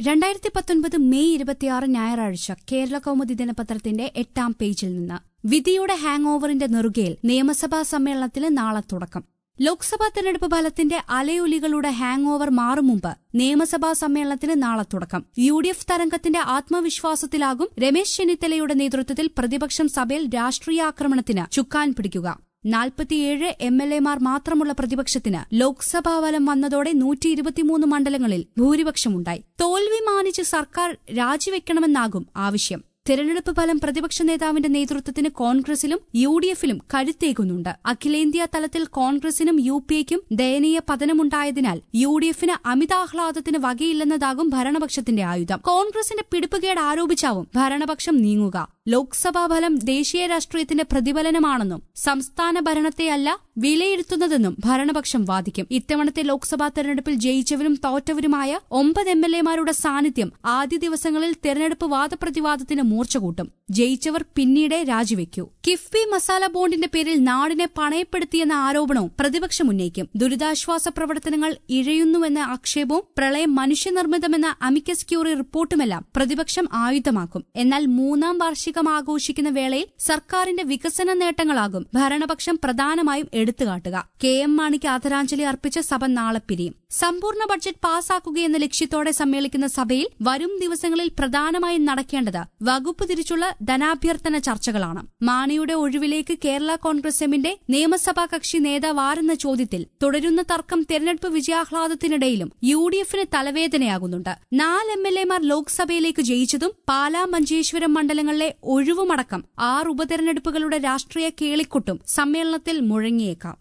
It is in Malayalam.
രണ്ടായിരത്തി പത്തൊൻപത് മെയ് ഇരുപത്തിയാറ് ഞായറാഴ്ച കേരള കൗമുദി ദിനപത്രത്തിന്റെ എട്ടാം പേജിൽ നിന്ന് വിധിയുടെ ഹാങ് ഓവറിന്റെ നെറുകയിൽ നിയമസഭാ സമ്മേളനത്തിന് നാളെ തുടക്കം ലോക്സഭാ തെരഞ്ഞെടുപ്പ് ഫലത്തിന്റെ അലയൊലികളുടെ ഹാങ് ഓവർ മാറും മുമ്പ് നിയമസഭാ സമ്മേളനത്തിന് നാളെ തുടക്കം യു ഡി എഫ് തരംഗത്തിന്റെ ആത്മവിശ്വാസത്തിലാകും രമേശ് ചെന്നിത്തലയുടെ നേതൃത്വത്തിൽ പ്രതിപക്ഷം സഭയിൽ രാഷ്ട്രീയാക്രമണത്തിന് ചുക്കാൻ പിടിക്കുക നാൽപ്പത്തിയേഴ് എം എൽ എമാർ മാത്രമുള്ള പ്രതിപക്ഷത്തിന് ലോക്സഭാ ഫലം വന്നതോടെ നൂറ്റി ഇരുപത്തിമൂന്ന് മണ്ഡലങ്ങളിൽ ഭൂരിപക്ഷമുണ്ടായി തോൽവി മാനിച്ച് സർക്കാർ രാജിവെക്കണമെന്നാകും ആവശ്യം തിരഞ്ഞെടുപ്പ് ഫലം പ്രതിപക്ഷ നേതാവിന്റെ നേതൃത്വത്തിന് കോൺഗ്രസിലും യു ഡി എഫിലും കരുത്തേകുന്നുണ്ട് അഖിലേന്ത്യാ തലത്തിൽ കോൺഗ്രസിനും യു പി എക്കും ദയനീയ പതനമുണ്ടായതിനാൽ യു ഡി എഫിന് അമിതാഹ്ലാദത്തിന് വകയില്ലെന്നതാകും ഭരണപക്ഷത്തിന്റെ ആയുധം കോൺഗ്രസിന്റെ പിടിപ്പുകേട് ആരോപിച്ചാവും ഭരണപക്ഷം നീങ്ങുക ലോക്സഭാ ഫലം ദേശീയ രാഷ്ട്രീയത്തിന്റെ പ്രതിഫലനമാണെന്നും സംസ്ഥാന ഭരണത്തെയല്ല വിലയിരുത്തുന്നതെന്നും ഭരണപക്ഷം വാദിക്കും ഇത്തവണത്തെ ലോക്സഭാ തെരഞ്ഞെടുപ്പിൽ ജയിച്ചവരും തോറ്റവരുമായ ഒമ്പത് എം എൽ എമാരുടെ സാന്നിധ്യം ആദ്യ ദിവസങ്ങളിൽ തെരഞ്ഞെടുപ്പ് വാദപ്രതിവാദത്തിന് മൂർച്ച കൂട്ടും ജയിച്ചവർ പിന്നീടേ രാജിവെക്കൂ കിഫ്ബി മസാല ബോണ്ടിന്റെ പേരിൽ നാടിനെ പണയപ്പെടുത്തിയെന്ന ആരോപണവും പ്രതിപക്ഷം ഉന്നയിക്കും ദുരിതാശ്വാസ പ്രവർത്തനങ്ങൾ ഇഴയുന്നുവെന്ന ആക്ഷേപവും പ്രളയം മനുഷ്യനിർമ്മിതമെന്ന അമിക്കസ് ക്യൂറി റിപ്പോർട്ടുമെല്ലാം പ്രതിപക്ഷം ആയുധമാക്കും എന്നാൽ മൂന്നാം വാർഷികം ആഘോഷിക്കുന്ന വേളയിൽ സർക്കാരിന്റെ വികസന നേട്ടങ്ങളാകും ഭരണപക്ഷം പ്രധാനമായും എടുത്തുകാട്ടുക കെ എം മാണിക്ക് ആദരാഞ്ജലി അർപ്പിച്ച സഭ നാളെ പിരിയും സമ്പൂർണ്ണ ബഡ്ജറ്റ് പാസാക്കുകയെന്ന ലക്ഷ്യത്തോടെ സമ്മേളിക്കുന്ന സഭയിൽ വരും ദിവസങ്ങളിൽ പ്രധാനമായും നടക്കേണ്ടത് വകുപ്പ് തിരിച്ചുള്ള ധനാഭ്യർത്ഥന ചർച്ചകളാണ് മാണിയുടെ ഒഴിവിലേക്ക് കേരള കോൺഗ്രസ് എമ്മിന്റെ നിയമസഭാ കക്ഷി നേതാവാരെന്ന ചോദ്യത്തിൽ തുടരുന്ന തർക്കം തെരഞ്ഞെടുപ്പ് വിജയാഹ്ലാദത്തിനിടയിലും യു ഡി എഫിന് തലവേദനയാകുന്നുണ്ട് നാല് എം എൽ എമാർ ലോക്സഭയിലേക്ക് ജയിച്ചതും പാലാ മഞ്ചേശ്വരം മണ്ഡലങ്ങളിലെ ഒഴിവുമടക്കം ആറ് ഉപതെരഞ്ഞെടുപ്പുകളുടെ രാഷ്ട്രീയ കേളിക്കൊട്ടും സമ്മേളനത്തിൽ മുഴങ്ങിയേക്കാം